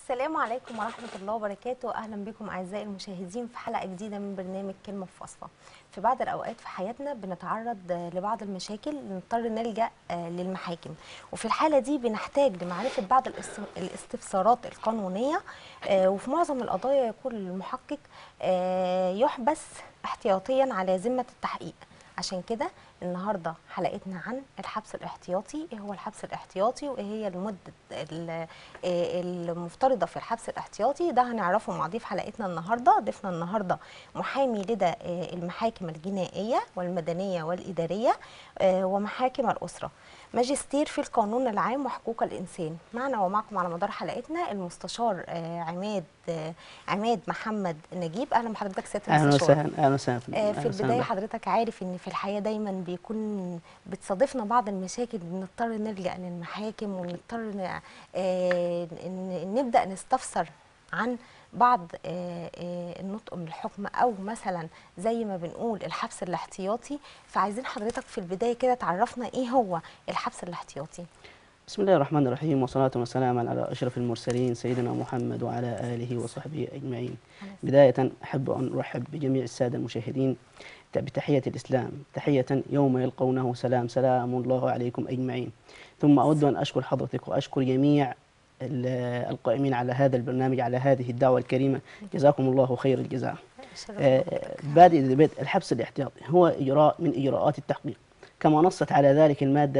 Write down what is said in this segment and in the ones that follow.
السلام عليكم ورحمة الله وبركاته أهلا بكم أعزائي المشاهدين في حلقة جديدة من برنامج كلمة في فصفة في بعض الأوقات في حياتنا بنتعرض آه، لبعض المشاكل نضطر نلجأ آه، للمحاكم وفي الحالة دي بنحتاج لمعرفة بعض الاست- الاستفسارات القانونية آه، وفي معظم القضايا يكون المحقق آه، يحبس احتياطيا على ذمة التحقيق عشان كده النهارده حلقتنا عن الحبس الاحتياطي ايه هو الحبس الاحتياطي وايه هي المده ال- آه المفترضه في الحبس الاحتياطي ده هنعرفه مع ضيف حلقتنا النهارده ضيفنا النهارده محامي لدى آه المحاكم الجنائيه والمدنيه والاداريه آه ومحاكم الاسره ماجستير في القانون العام وحقوق الانسان معنا ومعكم على مدار حلقتنا المستشار آه عماد آه عماد محمد نجيب اهلا بحضرتك سياده اهلا المستشار وسهلا اهلا وسهلا آه، أهلاً في وسهلاً البداية بك. حضرتك عارف ان في الحياة دايما بيكون بتصادفنا بعض المشاكل بنضطر نلجأ للمحاكم ونضطر ن- آه، ن- نبدأ نستفسر عن بعض آه، آه، النطق من الحكم او مثلا زي ما بنقول الحبس الاحتياطي فعايزين حضرتك في البداية كده تعرفنا ايه هو الحبس الاحتياطي بسم الله الرحمن الرحيم والصلاة والسلام على أشرف المرسلين سيدنا محمد وعلى آله وصحبه أجمعين بداية أحب أن أرحب بجميع السادة المشاهدين بتحية الإسلام تحية يوم يلقونه سلام سلام الله عليكم أجمعين ثم أود أن أشكر حضرتك وأشكر جميع ال- القائمين على هذا البرنامج على هذه الدعوة الكريمة جزاكم الله خير الجزاء شرف آه، بحضرتك. بادئ البيت الحبس الاحتياطي هو إجراء من إجراءات التحقيق كما نصت على ذلك المادة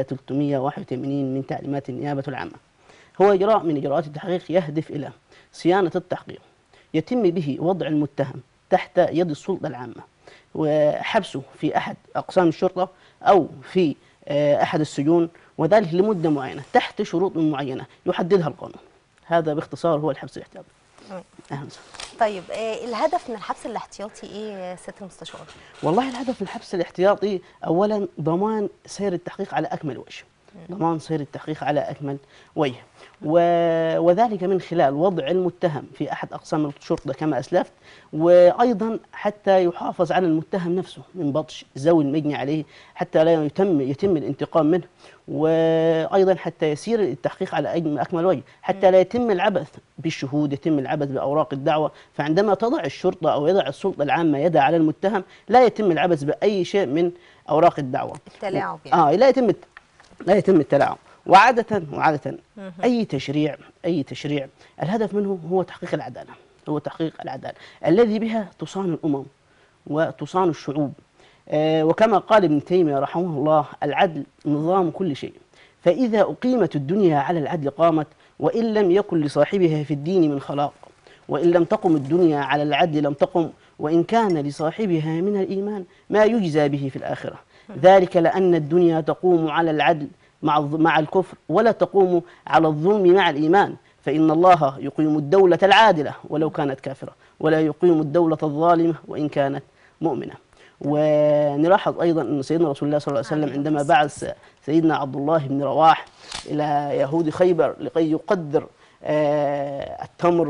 381 من تعليمات النيابة العامة هو إجراء من إجراءات التحقيق يهدف إلى صيانة التحقيق يتم به وضع المتهم تحت يد السلطة العامة وحبسه في أحد أقسام الشرطة أو في آه، أحد السجون وذلك لمدة معينة تحت شروط معينة يحددها القانون هذا باختصار هو الحبس الاحتياطي تمام. أهلا وسهلا طيب آه، الهدف من الحبس الاحتياطي ايه يا سيادة المستشار؟ والله الهدف من الحبس الاحتياطي اولا ضمان سير التحقيق على اكمل وجه ضمان سير التحقيق على اكمل وجه و... وذلك من خلال وضع المتهم في احد اقسام الشرطه كما اسلفت وايضا حتى يحافظ على المتهم نفسه من بطش ذوي المجني عليه حتى لا يتم يتم الانتقام منه وايضا حتى يسير التحقيق على أجم- اكمل وجه حتى لا يتم العبث بالشهود يتم العبث باوراق الدعوه فعندما تضع الشرطه او يضع السلطه العامه يدها على المتهم لا يتم العبث باي شيء من اوراق الدعوه التلاعب يعني. اه لا يتم الت- لا يتم التلاعب وعاده وعاده اي تشريع اي تشريع الهدف منه هو تحقيق العداله هو تحقيق العداله الذي بها تصان الامم وتصان الشعوب آه، وكما قال ابن تيميه رحمه الله العدل نظام كل شيء فاذا اقيمت الدنيا على العدل قامت وان لم يكن لصاحبها في الدين من خلاق وان لم تقم الدنيا على العدل لم تقم وان كان لصاحبها من الايمان ما يجزى به في الاخره ذلك لان الدنيا تقوم على العدل مع الظ- مع الكفر ولا تقوم على الظلم مع الايمان فان الله يقيم الدوله العادله ولو كانت كافره ولا يقيم الدوله الظالمه وان كانت مؤمنه ونلاحظ ايضا ان سيدنا رسول الله صلى الله عليه وسلم عندما بعث سيدنا عبد الله بن رواح الى يهود خيبر لكي يقدر آه، التمر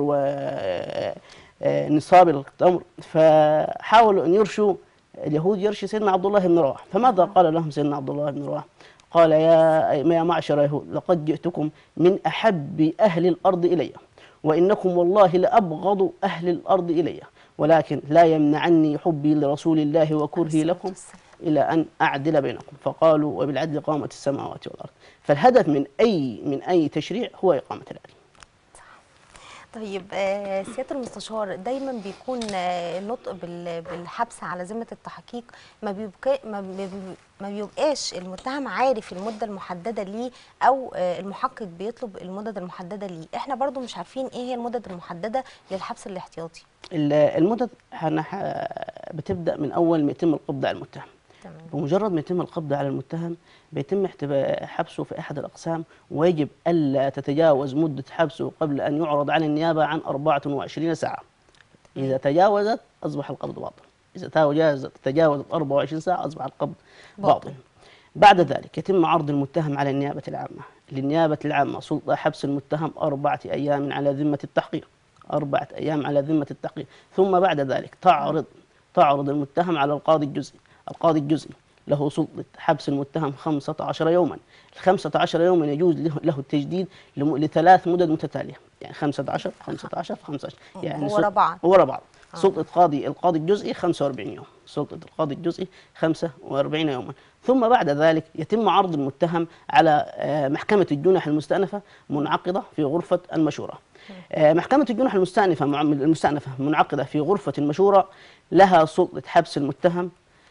ونصاب التمر فحاولوا ان يرشوا اليهود يرشي سيدنا عبد الله بن رواح فماذا قال لهم سيدنا عبد الله بن رواح قال يا يا معشر يهود لقد جئتكم من احب اهل الارض الي وانكم والله لابغض اهل الارض الي ولكن لا يمنعني حبي لرسول الله وكرهي لكم إلى أن أعدل بينكم فقالوا وبالعدل قامت السماوات والأرض فالهدف من أي من أي تشريع هو إقامة العدل طيب آه، سياده المستشار دايما بيكون آه، النطق بال- بالحبس على ذمه التحقيق ما بيبقى ما بي- ما بيبقاش المتهم عارف المده المحدده ليه او آه، المحقق بيطلب المدد المحدده ليه احنا برضو مش عارفين ايه هي المدد المحدده للحبس الاحتياطي ال- المدد هنح- بتبدأ من أول ما يتم القبض على المتهم تمام بمجرد ما يتم القبض على المتهم بيتم احتبا- حبسه في أحد الأقسام ويجب ألا تتجاوز مدة حبسه قبل أن يعرض على النيابة عن 24 ساعة إذا تجاوزت أصبح القبض باطل إذا تجاوزت تجاوزت 24 ساعة أصبح القبض باطل. باطل بعد ذلك يتم عرض المتهم على النيابة العامة للنيابة العامة سلطة حبس المتهم أربعة أيام على ذمة التحقيق أربعة أيام على ذمة التحقيق ثم بعد ذلك تعرض تعرض المتهم على القاضي الجزئي القاضي الجزئي له سلطة حبس المتهم 15 يوما ال 15 يوما يجوز له, له التجديد لم- لثلاث مدد متتالية يعني 15 15 15 يعني ورا سل- بعض. ورا بعض سلطة قاضي القاضي الجزئي 45 يوم سلطة القاضي الجزئي 45 يوما ثم بعد ذلك يتم عرض المتهم على آه، محكمة الجنح المستأنفة منعقدة في غرفة المشورة آه، محكمة الجنح المستأنفة مع- المستأنفة منعقدة في غرفة المشورة لها سلطة حبس المتهم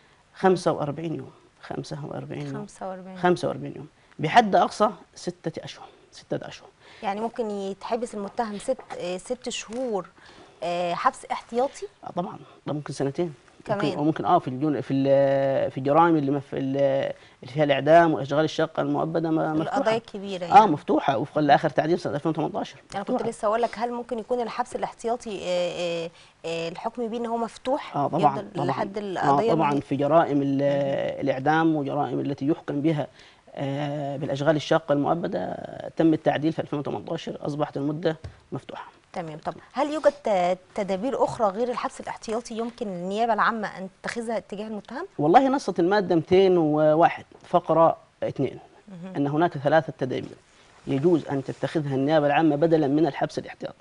45 يوم 45 يوم 45 45 يوم بحد أقصى ستة أشهر ستة أشهر يعني ممكن يتحبس المتهم ست آه، ست شهور آه، حبس احتياطي آه طبعا ده ممكن سنتين كمان. ممكن وممكن اه في الجون في ال- في الجرائم اللي مف- اللي فيها الاعدام واشغال الشقه المؤبده ما- القضايا مفتوحه الكبيره يعني. اه مفتوحه وفقا لاخر تعديل سنه 2018 انا كنت مفتوحة. لسه اقول لك هل ممكن يكون الحبس الاحتياطي آه، آه، آه، الحكم بيه ان هو مفتوح اه طبعا يفضل طبعا لحد آه القضيه طبعا ما- في جرائم ال- الاعدام وجرائم التي يحكم بها آه بالاشغال الشاقه المؤبده تم التعديل في 2018 اصبحت المده مفتوحه تمام طب هل يوجد ت- تدابير اخرى غير الحبس الاحتياطي يمكن النيابه العامه ان تتخذها اتجاه المتهم والله نصت المادة 201 فقرة 2 أن هناك ثلاثة تدابير يجوز أن تتخذها النيابة العامة بدلا من الحبس الاحتياطي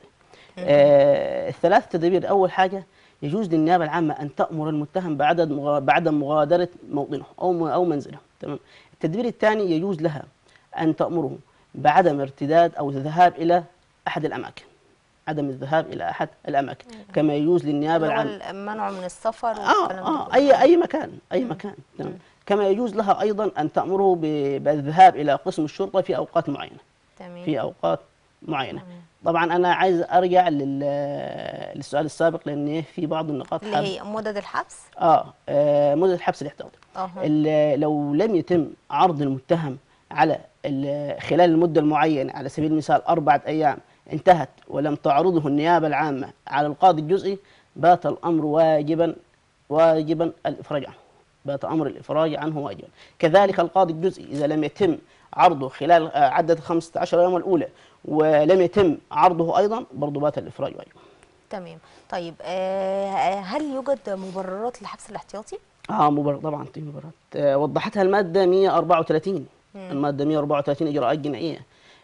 آه الثلاث تدابير أول حاجة يجوز للنيابة العامة أن تأمر المتهم بعدد مغا- بعدم مغادرة موطنه أو م- أو منزله تمام التدبير الثاني يجوز لها أن تأمره بعدم ارتداد أو الذهاب إلى أحد الأماكن عدم الذهاب إلى أحد الأماكن كما يجوز للنيابة اللي هو العامة المنع من السفر اه والكلام ده اه كله. اي اي مكان اي مكان تمام كما يجوز لها ايضا ان تامره ب- بالذهاب الى قسم الشرطه في اوقات معينه تمام في اوقات معينه طبعا انا عايز ارجع لل- للسؤال السابق لان في بعض النقاط اللي حاب- هي مدد الحبس اه آه، مدة الحبس الاحتياطي أها. ال- لو لم يتم عرض المتهم على ال- خلال المدة المعينة على سبيل المثال أربعة أيام انتهت ولم تعرضه النيابة العامة على القاضي الجزئي بات الأمر واجبا واجبا الإفراج عنه بات أمر الإفراج عنه واجبا كذلك القاضي الجزئي إذا لم يتم عرضه خلال آه، عدة 15 يوم الأولى ولم يتم عرضه أيضا برضه بات الإفراج واجبا تمام طيب آه، هل يوجد مبررات للحبس الاحتياطي اه مبرر طبعا في مبررات آه وضحتها الماده 134 الماده 134 اجراءات جنائيه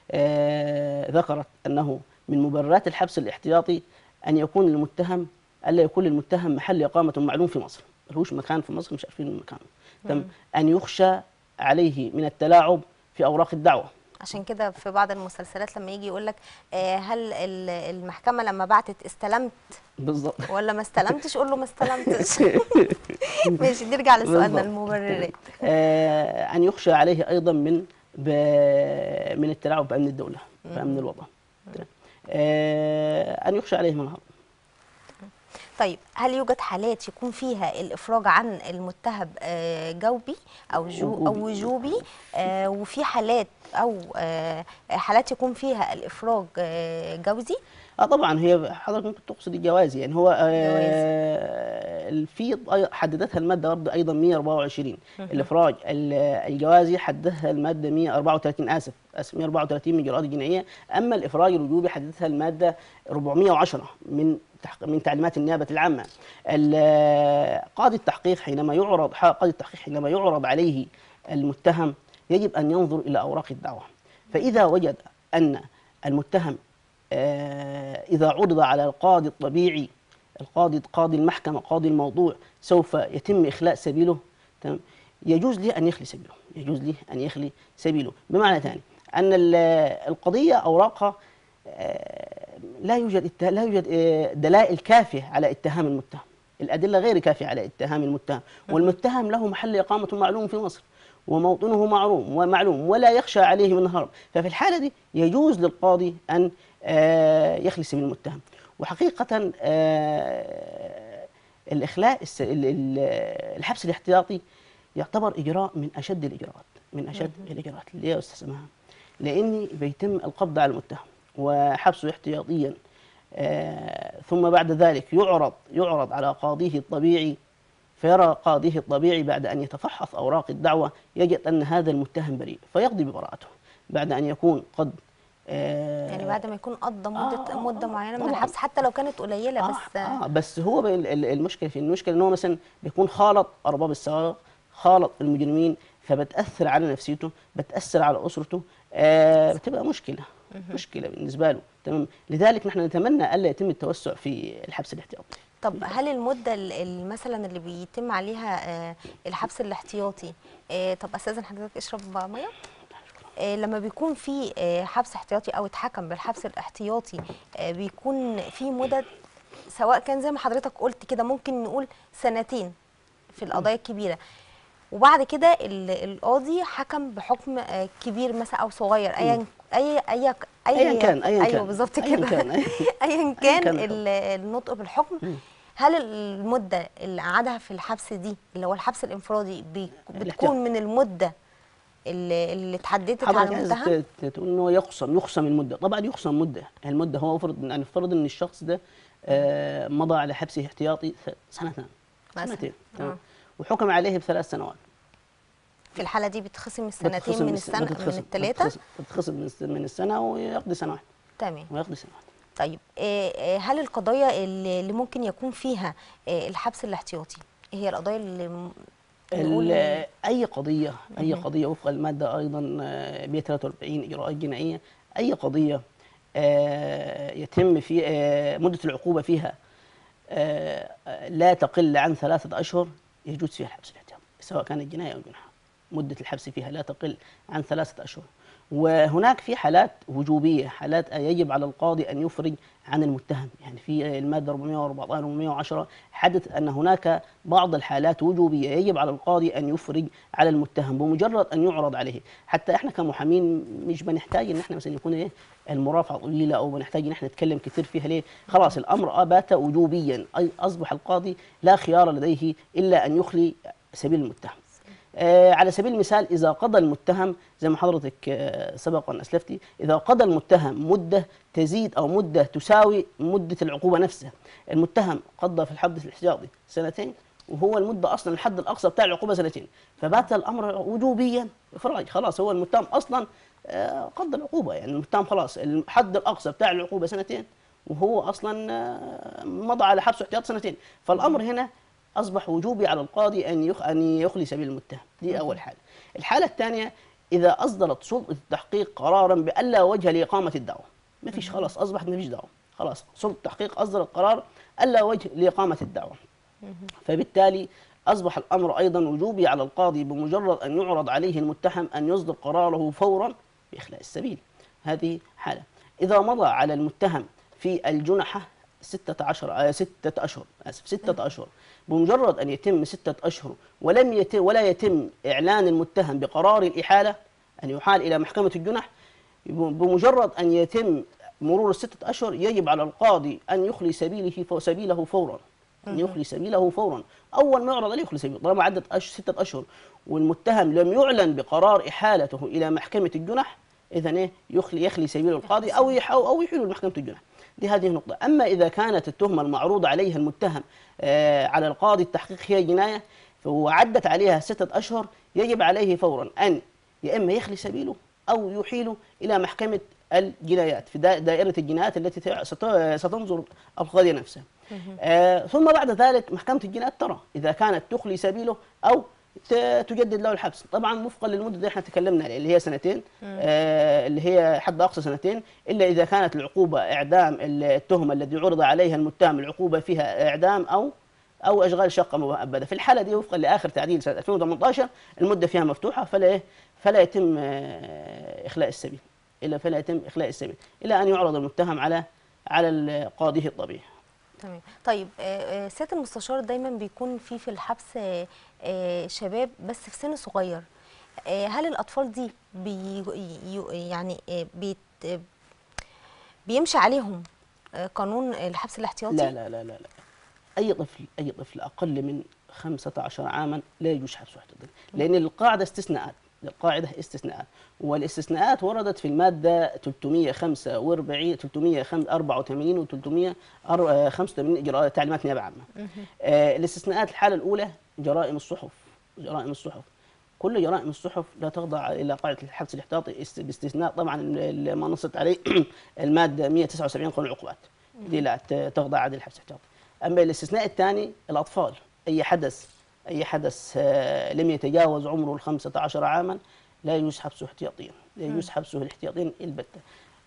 آه ذكرت انه من مبررات الحبس الاحتياطي ان يكون المتهم الا يكون للمتهم محل اقامه معلوم في مصر ملهوش مكان في مصر مش عارفين مكانه تم ان يخشى عليه من التلاعب في اوراق الدعوه عشان كده في بعض المسلسلات لما يجي يقول لك آه، هل ال- المحكمه لما بعتت استلمت بالضبط ولا ما استلمتش قول له ما استلمتش ماشي نرجع لسؤالنا بالضبط. المبررات آه ان يخشى عليه ايضا من ب... من التلاعب بامن الدوله بامن الوطن آه ان يخشى عليه من الهرب طيب هل يوجد حالات يكون فيها الافراج عن المتهم آه، جوبي او جو او وجوبي آه، وفي حالات او آه، حالات يكون فيها الافراج آه، جوزي اه طبعا هي حضرتك ممكن تقصد الجوازي يعني هو آه في ط- حددتها الماده برضه ايضا 124 الافراج ال- الجوازي حددها الماده 134 اسف اسف 134 من الاجراءات الجنائيه اما الافراج الوجوبي حددتها الماده 410 من تحق- من تعليمات النيابه العامه ال- قاضي التحقيق حينما يعرض ح- قاضي التحقيق حينما يعرض عليه المتهم يجب ان ينظر الى اوراق الدعوه فاذا وجد ان المتهم آه، إذا عرض على القاضي الطبيعي القاضي قاضي المحكمة قاضي الموضوع سوف يتم إخلاء سبيله تمام يجوز له أن يخلي سبيله يجوز له أن يخلي سبيله بمعنى ثاني أن ال- القضية أوراقها آه، لا يوجد ات- لا يوجد آه، دلائل كافية على اتهام المتهم الأدلة غير كافية على اتهام المتهم والمتهم له محل إقامة معلوم في مصر وموطنه معلوم ومعلوم ولا يخشى عليه من الهرب ففي الحالة دي يجوز للقاضي أن آه، يخلي سبيل المتهم وحقيقة آه، الإخلاء الس- ال- ال- الحبس الاحتياطي يعتبر إجراء من أشد الإجراءات من أشد الإجراءات ليه يا أستاذ سماها؟ لأن بيتم القبض على المتهم وحبسه احتياطيا آه، ثم بعد ذلك يعرض يعرض على قاضيه الطبيعي فيرى قاضيه الطبيعي بعد أن يتفحص أوراق الدعوة يجد أن هذا المتهم بريء فيقضي ببراءته بعد أن يكون قد آه، يعني بعد ما يكون قضى مده آه، مده معينه من طبعاً. الحبس حتى لو كانت قليله آه بس آه بس هو بي- ال- ال- المشكله في المشكله ان هو مثلا بيكون خالط ارباب السوابق خالط المجرمين فبتاثر على نفسيته بتاثر على اسرته آه بتبقى مشكله مشكله بالنسبه له تمام لذلك نحن نتمنى الا يتم التوسع في الحبس الاحتياطي طب هل المده ال- ال- مثلا اللي بيتم عليها آه، الحبس الاحتياطي آه، طب استاذن حضرتك اشرب ميه آه، لما بيكون في آه، حبس احتياطي او اتحكم بالحبس الاحتياطي آه، بيكون في مدد سواء كان زي ما حضرتك قلت كده ممكن نقول سنتين في القضايا الكبيره وبعد كده ال- القاضي حكم بحكم آه، كبير مثلا او صغير ايا اي اي اي أياً كان- أياً ايوه كان. بالظبط أياً كده كان، أياً ايا كان كان الحكم. ال- النطق بالحكم هل المده اللي قعدها في الحبس دي اللي هو الحبس الانفرادي بي- الاحتياط. بتكون من المده اللي, اللي اتحددت على حضرتك عايز المتهم ت- تقول انه يقسم يقسم المده طبعا يقسم مده المده هو افرض يعني نفترض ان الشخص ده آه، مضى على حبسه احتياطي س- سنتين مثلاً. سنتين آه. تمام وحكم عليه بثلاث سنوات في الحاله دي بتخصم السنتين بتتخصم من الس- السنه من بتتخصم- الثلاثه بتتخصم- بتتخصم من الس- من السنه ويقضي سنه واحده تمام ويقضي سنه واحده طيب آه، آه، هل القضايا اللي اللي ممكن يكون فيها آه، الحبس الاحتياطي إيه هي القضايا اللي م- نقول ال- اي قضيه اي قضيه وفق الماده ايضا آه، 143 اجراءات جنائيه اي قضيه آه، يتم في آه، مده العقوبه فيها آه، آه، لا تقل عن ثلاثه اشهر يجوز فيها الحبس الاحتياطي سواء كانت جنايه او جنحه مده الحبس فيها لا تقل عن ثلاثه اشهر وهناك في حالات وجوبيه حالات يجب على القاضي ان يفرج عن المتهم يعني في الماده 414 410 حدث ان هناك بعض الحالات وجوبيه يجب على القاضي ان يفرج على المتهم بمجرد ان يعرض عليه حتى احنا كمحامين مش بنحتاج ان احنا مثلا يكون ايه المرافعه طويله او بنحتاج ان احنا نتكلم كثير فيها ليه خلاص الامر بات وجوبيا أي اصبح القاضي لا خيار لديه الا ان يخلي سبيل المتهم آه، على سبيل المثال إذا قضى المتهم زي ما حضرتك آه، سبق وأن أسلفتي إذا قضى المتهم مدة تزيد أو مدة تساوي مدة العقوبة نفسها المتهم قضى في الحبس الاحتياطي سنتين وهو المدة أصلا الحد الأقصى بتاع العقوبة سنتين فبات الأمر وجوبيا إفراج خلاص هو المتهم أصلا آه، قضى العقوبة يعني المتهم خلاص الحد الأقصى بتاع العقوبة سنتين وهو أصلا آه، مضى على حبس احتياطي سنتين فالأمر هنا اصبح وجوبي على القاضي ان يخ... ان يخلي سبيل المتهم دي اول حاله الحاله الثانيه اذا اصدرت سلطه التحقيق قرارا بالا وجه لاقامه الدعوه ما فيش خلاص اصبحت ما فيش دعوه خلاص سلطه التحقيق اصدرت قرار الا وجه لاقامه الدعوه فبالتالي اصبح الامر ايضا وجوبي على القاضي بمجرد ان يعرض عليه المتهم ان يصدر قراره فورا باخلاء السبيل هذه حاله اذا مضى على المتهم في الجنحه ستة عشر آه ستة أشهر آسف ستة أشهر بمجرد أن يتم ستة أشهر ولم يتم ولا يتم إعلان المتهم بقرار الإحالة أن يحال إلى محكمة الجنح بمجرد أن يتم مرور الستة أشهر يجب على القاضي أن يخلي سبيله فو سبيله فورا أن يخلي سبيله فورا أول ما يعرض عليه يخلي سبيله طالما عدت أش ستة أشهر والمتهم لم يعلن بقرار إحالته إلى محكمة الجنح إذا إيه يخلي يخلي سبيل القاضي أو يح أو يحيله لمحكمة الجنح دي هذه النقطة أما إذا كانت التهمة المعروضة عليها المتهم آه على القاضي التحقيق هي جناية وعدت عليها ستة أشهر يجب عليه فورا أن يا إما يخلي سبيله أو يحيله إلى محكمة الجنايات في دا- دائرة الجنايات التي ت- ست- ستنظر القضية نفسها آه ثم بعد ذلك محكمة الجنايات ترى إذا كانت تخلي سبيله أو ت- تجدد له الحبس طبعا وفقا للمده اللي احنا تكلمنا عليها اللي هي سنتين آه اللي هي حد اقصى سنتين الا اذا كانت العقوبه اعدام التهمه الذي عرض عليها المتهم العقوبه فيها اعدام او او اشغال شقه مؤبده في الحاله دي وفقا لاخر تعديل سنه 2018 المده فيها مفتوحه فلا إيه؟ فلا يتم آه، اخلاء السبيل الا فلا يتم اخلاء السبيل الى ان يعرض المتهم على على قاضيه الطبيعي تمام طيب آه، آه، سياده المستشار دايما بيكون في في الحبس آه، آه، شباب بس في سن صغير آه، هل الاطفال دي بي ي- يعني آه، بيت آه، بيمشي عليهم آه، قانون الحبس الاحتياطي لا لا لا لا لا اي طفل اي طفل اقل من 15 عاما لا يجوز حبسه احتياطي لان القاعده استثناءات القاعده استثناءات والاستثناءات وردت في الماده 345 384 و 385 اجراء تعليمات نيابه عامه آه الاستثناءات الحاله الاولى جرائم الصحف جرائم الصحف كل جرائم الصحف لا تخضع الى قاعده الحبس الاحتياطي است- باستثناء طبعا ال- ما نصت عليه الماده 179 قانون العقوبات دي لا ت- تخضع عادل الحبس الاحتياطي اما الاستثناء الثاني الاطفال اي حدث اي حدث آه، لم يتجاوز عمره ال 15 عاما لا يجوز حبسه احتياطيا لا يجوز حبسه الاحتياطيا البته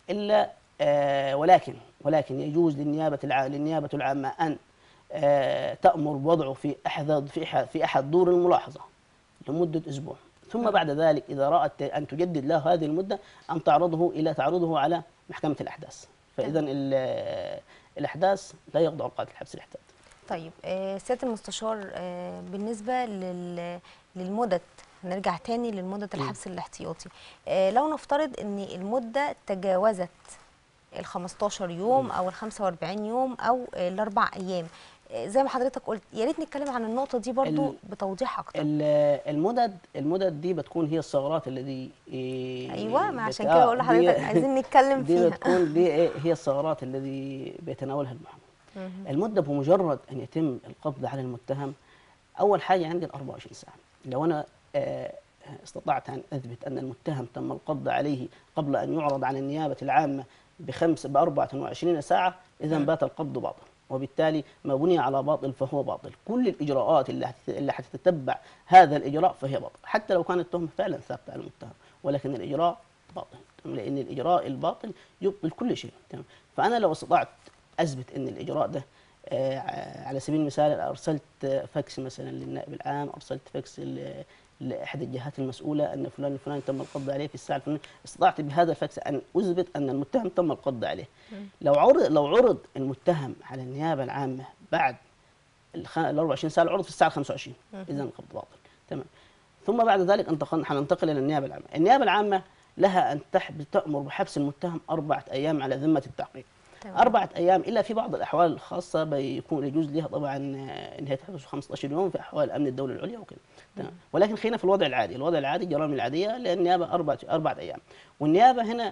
الا آه، ولكن ولكن يجوز للنيابه الع... للنيابه العامه ان آه، تامر بوضعه في احد في احد في احد دور الملاحظه لمده اسبوع ثم بعد ذلك اذا رات ان تجدد له هذه المده ان تعرضه الى تعرضه على محكمه الاحداث فاذا ال- الاحداث لا يخضع القاضي الحبس الاحتياطي طيب آه، سياده المستشار آه، بالنسبه لل- للمدد هنرجع تاني للمدة الحبس الاحتياطي آه، لو نفترض ان المدة تجاوزت ال 15 يوم او ال 45 يوم او الاربع ايام آه، زي ما حضرتك قلت يا ريت نتكلم عن النقطة دي برضو ال- بتوضيح اكتر ال- المدد المدد دي بتكون هي الثغرات الذي إيه، ايوه ما بت- عشان كده آه، بقول دي- لحضرتك عايزين نتكلم دي فيها بتكون دي إيه، هي الثغرات الذي بيتناولها المحامي مهم. المدة بمجرد أن يتم القبض على المتهم أول حاجة عندي ال 24 ساعة لو أنا آه، استطعت أن أثبت أن المتهم تم القبض عليه قبل أن يعرض على النيابة العامة بخمس ب 24 ساعة إذا مم. بات القبض باطل وبالتالي ما بني على باطل فهو باطل كل الإجراءات اللي هت- اللي حتتتبع هذا الإجراء فهي باطل حتى لو كانت التهمة فعلا ثابتة على المتهم ولكن الإجراء باطل لأن الإجراء الباطل يبطل كل شيء تمام فأنا لو استطعت أثبت أن الإجراء ده آه، على سبيل المثال ارسلت فاكس مثلا للنائب العام ارسلت فاكس ل- لاحدى الجهات المسؤوله ان فلان الفلاني تم القبض عليه في الساعه الفلانيه استطعت بهذا الفاكس ان اثبت ان المتهم تم القبض عليه لو عرض لو عرض المتهم على النيابه العامه بعد الخ- ال 24 ساعه العرض في الساعه 25 اذا القبض باطل تمام ثم بعد ذلك انتقل حننتقل الى النيابه العامه النيابه العامه لها ان تحب تامر بحبس المتهم اربعه ايام على ذمه التحقيق تمام. أربعة أيام إلا في بعض الأحوال الخاصة بيكون يجوز لها طبعا آه، إن هي تحبس 15 يوم في أحوال أمن الدولة العليا وكذا تمام ولكن خلينا في الوضع العادي الوضع العادي الجرائم العادية للنيابة أربعة أربعة أيام والنيابة هنا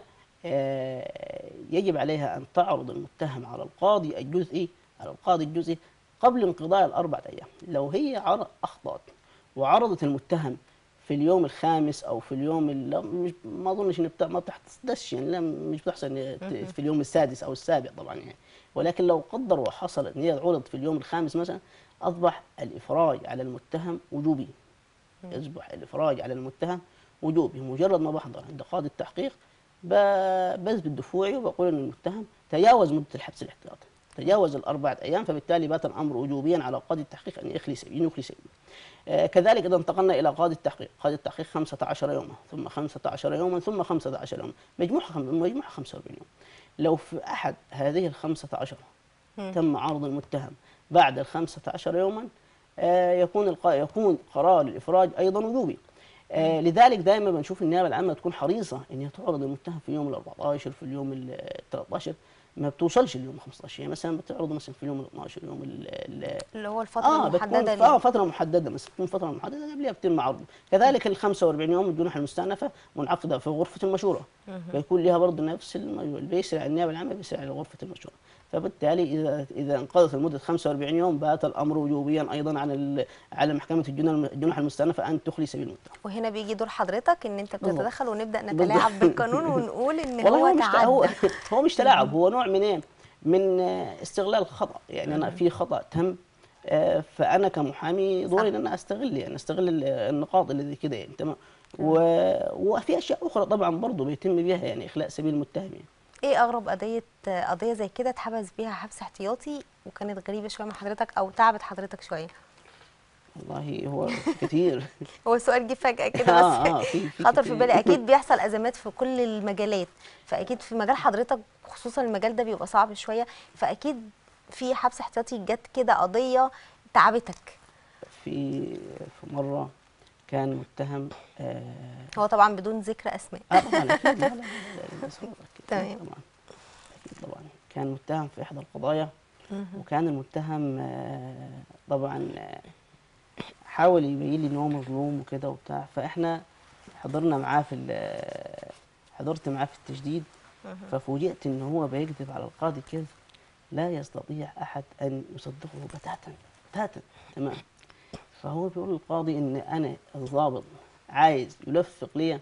آه، يجب عليها أن تعرض المتهم على القاضي الجزئي على القاضي الجزئي قبل انقضاء الأربعة أيام لو هي عر- أخطأت وعرضت المتهم في اليوم الخامس او في اليوم ال- مش ما اظنش ان بتا- ما بتحدث يعني لا مش بتحصل إن ت- في اليوم السادس او السابع طبعا يعني ولكن لو قدر وحصل ان هي عرضت في اليوم الخامس مثلا اصبح الافراج على المتهم وجوبي يصبح الافراج على المتهم وجوبي مجرد ما بحضر عند قاضي التحقيق ب- بثبت دفوعي وبقول ان المتهم تجاوز مده الحبس الاحتياطي تجاوز الأربعة أيام فبالتالي بات الأمر وجوبيا على قاضي التحقيق أن يخلي سبيل أن يخلي سبيل آه، كذلك إذا انتقلنا إلى قاضي التحقيق قاضي التحقيق 15 يوما ثم 15 يوما ثم 15 يوما مجموعها خم- مجموعها 45 يوم لو في أحد هذه ال 15 مم. تم عرض المتهم بعد ال 15 يوما آه، يكون الق... يكون قرار الإفراج أيضا وجوبي آه، لذلك دائما بنشوف النيابه العامه تكون حريصه ان هي تعرض المتهم في اليوم ال 14 في اليوم ال 13 ما بتوصلش اليوم 15 يعني مثلا بتعرضه مثلا في اليوم ال 12 يوم ال ال- اللي هو الفترة اه المحددة بتكون ليه. اه فتره محدده مثلا تكون فتره محدده قبلها بتتم عرضه كذلك ال 45 يوم الجنح المستأنفة منعقده في غرفه المشوره فيكون لها برضه نفس الم- اللي بيسرع النيابه العامه بيسرع لغرفه المشوره فبالتالي اذا اذا انقضت المده 45 يوم بات الامر وجوبيا ايضا على ال- على محكمه الجنح الجنح المستأنفة ان تخلي سبيل المتهم وهنا بيجي دور حضرتك ان انت بالضبط. بتتدخل ونبدا بالضبط. نتلاعب بالقانون ونقول ان والله هو هو مش هو تعدى هو مش تلاعب هو نوع من ايه؟ من آه، استغلال خطا يعني انا في خطا تم آه، فانا كمحامي دوري ان انا استغل يعني استغل ال- النقاط اللي زي كده يعني تمام و- وفي اشياء اخرى طبعا برضه بيتم بها يعني اخلاء سبيل المتهم يعني. ايه اغرب قضيه قضيه زي كده اتحبس بيها حبس احتياطي وكانت غريبه شويه من حضرتك او تعبت حضرتك شويه والله هو كتير هو السؤال جه فجاه كده آه، بس آه، في- في خطر في كتير. بالي اكيد بيحصل ازمات في كل المجالات فاكيد في مجال حضرتك خصوصا المجال ده بيبقى صعب شويه فاكيد في حبس احتياطي جت كده قضيه تعبتك في في مره كان متهم آه هو طبعا بدون ذكر اسماء آه طبعا اكيد لا لا لا لا لا، أكيد تمام. طبعا اكيد طبعا كان متهم في احدى القضايا وكان المتهم آه، طبعا آه، حاول يبين لي ان هو مظلوم وكده وبتاع فاحنا حضرنا معاه في ال- حضرت معاه في التجديد ففوجئت ان هو بيكذب على القاضي كذب لا يستطيع احد ان يصدقه بتاتا بتاتا تمام فهو بيقول للقاضي ان انا الضابط عايز يلفق لي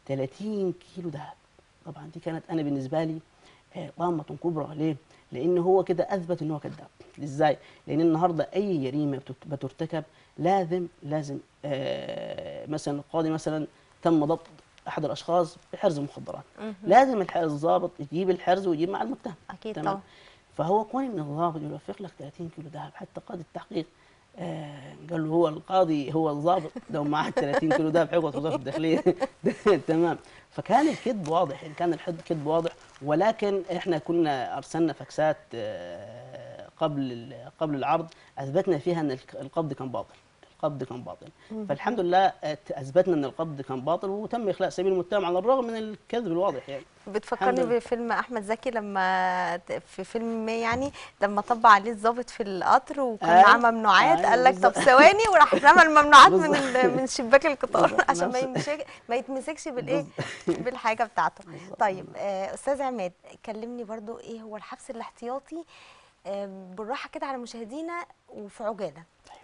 30 كيلو ذهب طبعا دي كانت انا بالنسبه لي آه، طامه كبرى ليه؟ لان هو كده اثبت ان هو كذاب ازاي؟ لان النهارده اي جريمه بتت- بترتكب لازم لازم آه مثلا القاضي مثلا تم ضبط احد الاشخاص بحرز المخدرات لازم الح- الضابط يجيب الحرز ويجيب مع المتهم اكيد تمام طبعا فهو كون ان الضابط يوفق لك 30 كيلو ذهب حتى قاضي التحقيق آه قال له هو القاضي هو الضابط لو معاه 30 كيلو ذهب حيقعد في وزاره الداخليه تمام فكان الكذب واضح يعني كان الحد كذب واضح ولكن احنا كنا ارسلنا فاكسات آه قبل ال- قبل العرض اثبتنا فيها ان الك- القبض كان باطل القبض كان باطل فالحمد لله آه، اثبتنا ان القبض كان باطل وتم اخلاء سبيل المتهم على الرغم من الكذب الواضح يعني بتفكرني الحمد لله. بفيلم احمد زكي لما ت- في فيلم ما يعني لما طبع عليه الضابط في القطر وكان أيوة. معاه ممنوعات أيوة قال لك طب بالظبط. ثواني وراح رمى الممنوعات من بالظبط. ال- من شباك القطار بالظبط. عشان ما نفس- يمسك ما يتمسكش بالايه بالحاجه بتاعته طيب آه، استاذ عماد كلمني برضو ايه هو الحبس الاحتياطي آه، بالراحه كده على مشاهدينا وفي عجاله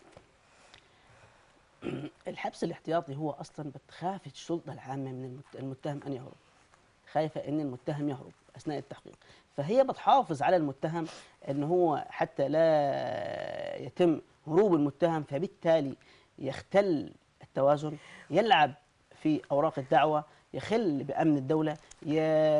الحبس الاحتياطي هو اصلا بتخاف السلطه العامه من المت- المتهم ان يهرب خايفه ان المتهم يهرب اثناء التحقيق فهي بتحافظ على المتهم ان هو حتى لا يتم هروب المتهم فبالتالي يختل التوازن يلعب في اوراق الدعوه يخل بامن الدوله ي...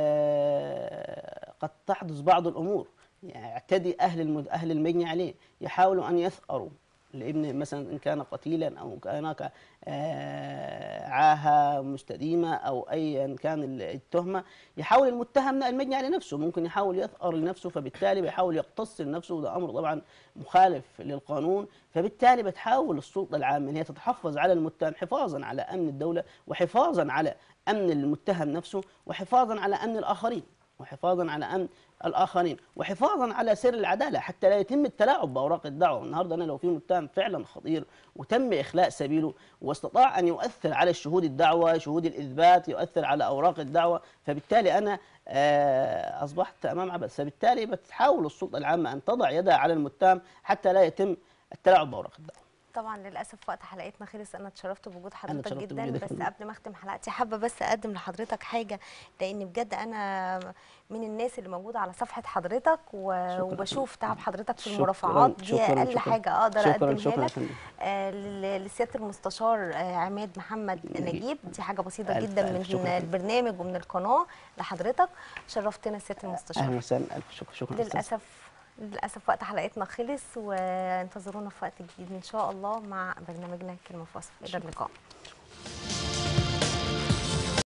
قد تحدث بعض الامور يعتدي اهل المد... اهل المجني عليه يحاولوا ان يثأروا لابن مثلا ان كان قتيلا او كان هناك آه، عاهه مستديمه او ايا كان ال- التهمه يحاول المتهم المجني على نفسه ممكن يحاول يثأر لنفسه فبالتالي بيحاول يقتص لنفسه وده امر طبعا مخالف للقانون فبالتالي بتحاول السلطه العامه ان هي تتحفظ على المتهم حفاظا على امن الدوله وحفاظا على امن المتهم نفسه وحفاظا على امن الاخرين وحفاظا على امن الاخرين وحفاظا على سير العداله حتى لا يتم التلاعب باوراق الدعوه النهارده انا لو في متهم فعلا خطير وتم اخلاء سبيله واستطاع ان يؤثر على الشهود الدعوه شهود الاثبات يؤثر على اوراق الدعوه فبالتالي انا آه، اصبحت امام عبث فبالتالي بتحاول السلطه العامه ان تضع يدها على المتهم حتى لا يتم التلاعب باوراق الدعوه طبعا للاسف وقت حلقتنا خلص انا اتشرفت بوجود حضرتك اتشرفت جدا بوجودك بس يا فندم. قبل ما اختم حلقتي حابه بس اقدم لحضرتك حاجه لان بجد انا من الناس اللي موجوده على صفحه حضرتك و- شكراً. وبشوف تعب حضرتك في شكراً، المرافعات دي شكراً، اقل شكراً. حاجه اقدر شكراً، اقدمها شكراً يا لك فندم. آه، لل- لسياده المستشار آه، عماد محمد نجيب. نجيب دي حاجه بسيطه ألف- جدا ألف من شكراً. البرنامج ومن القناه لحضرتك شرفتنا سياده اهلا المستشار وسهلا الف شكر شكرا أستاذ. للاسف للاسف وقت حلقتنا خلص وانتظرونا في وقت جديد ان شاء الله مع برنامجنا كلمه في وصف الى اللقاء